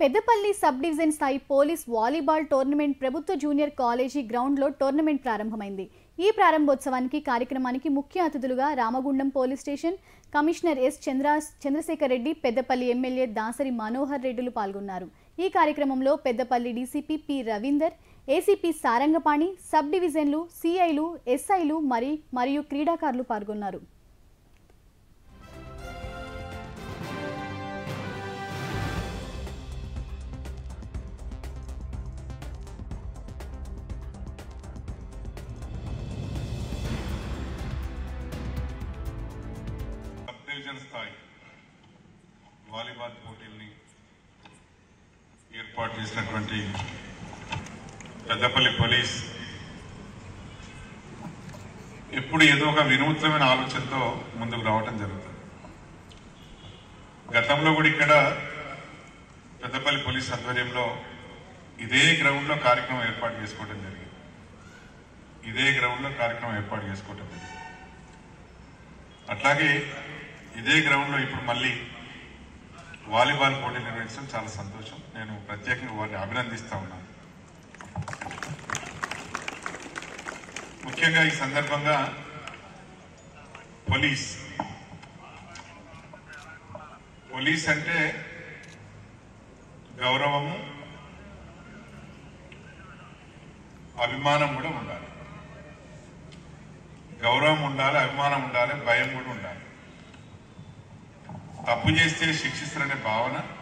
Peddapalli sub division స్థాయి police volleyball tournament ప్రభుత్వ junior college గ్రౌండ్లో టోర్నమెంట్ ప్రారంభమైంది ఈ ప్రారంభోత్సవానికి కార్యక్రమానికి ముఖ్య అతిథులుగా Ramagundam police station commissioner S Chandra Chandrashekar Reddy Peddapalli MLA Dasari Manohar రెడ్డిలు పాల్గొన్నారు ఈ కార్యక్రమంలో Peddapalli DCP P Ravinder ACP Sarangapani sub డివిజన్లు సిఐలు ఎస్ఐలు మరి మరియు క్రీడాకారులు పాల్గొన్నారు సబ్ డివిజన్ స్థాయి వాలీబాల్ పోటీల్ని ఏర్పాటు చేసినటువంటి పెద్దపల్లి పోలీస్ ఎప్పుడు ఏదో ఒక వినూత్నమైన ఆలోచనతో ముందుకు రావటం జరుగుతుంది గతంలో కూడా ఇక్కడ పెద్దపల్లి పోలీస్ ఆధ్వర్యంలో ఇదే గ్రౌండ్లో కార్యక్రమం ఏర్పాటు చేసుకోవడం జరిగింది ఇదే గ్రౌండ్లో కార్యక్రమం ఏర్పాటు చేసుకోవటం జరిగింది అట్లాగే ఇదే గ్రౌండ్ లో ఇప్పుడు మళ్ళీ వాలీబాల్ పోటీ నిర్వహించడం చాలా సంతోషం నేను ప్రత్యేకంగా వారిని అభినందిస్తా ఉన్నాను ముఖ్యంగా ఈ సందర్భంగా పోలీస్ పోలీస్ అంటే గౌరవము అభిమానం కూడా ఉండాలి గౌరవం ఉండాలి అభిమానం ఉండాలి భయం కూడా ఉండాలి తప్పు చేస్తే శిక్షిస్తారనే భావన